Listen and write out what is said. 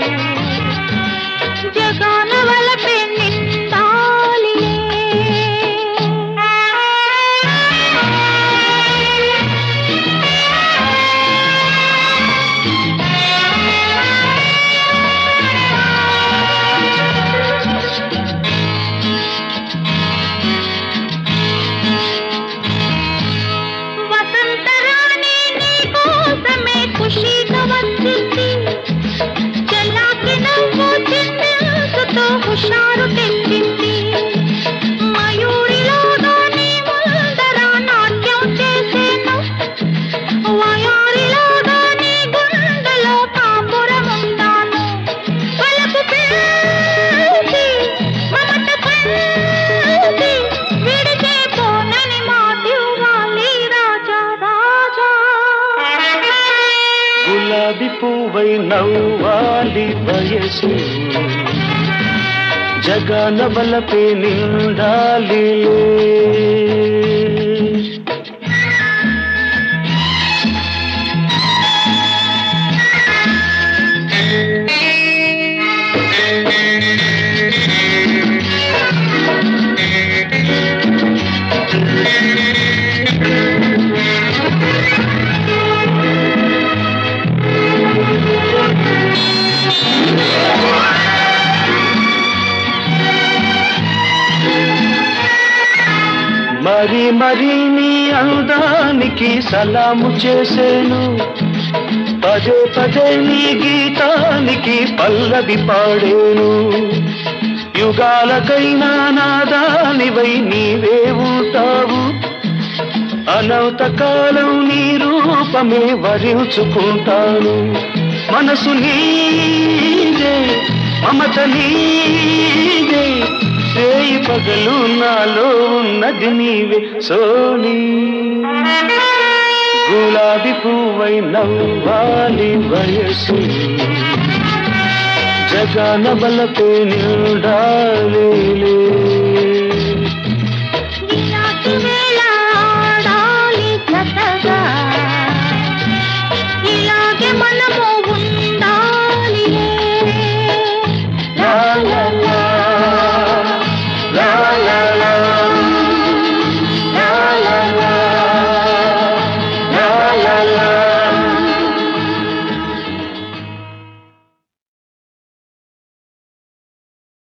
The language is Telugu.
జగాన వలపే నిండాలిలే వసంతరాణి నీ కోసమే ఖుషీగా వచ్చింది చల్లాకి నవ్వు చిందించుతో హుషారు తెచ్చింది మయూరిలాగా నీ ముందర నాట్యం చేసేను వయారిలాగా నీ గుండెలో కాపురముంటాను వలపు పిలిచి మమత పంచి విడిచే పోనని మాటివ్వాలి రాజా రాజా గులాబీ పువ్వై నవ్వాలి వయసు జగన బలపే నిండాలి మరి మరి నీ అందానికి సలాము చేసేను పదే పదే నీ గీతానికి పల్లవి పాడేను యుగాలకైనా నాదానివై నీవే ఉంటావు అనంత కాలం నీ రూపమే వరించుకుంటాను మనసు నీదే మమత నీదే రేయి పగలు నాలో ఉన్నది నీవే సోనీ గులాబీ పువ్వై నవ్వాలి వయసు జగన బలపే నిండాలి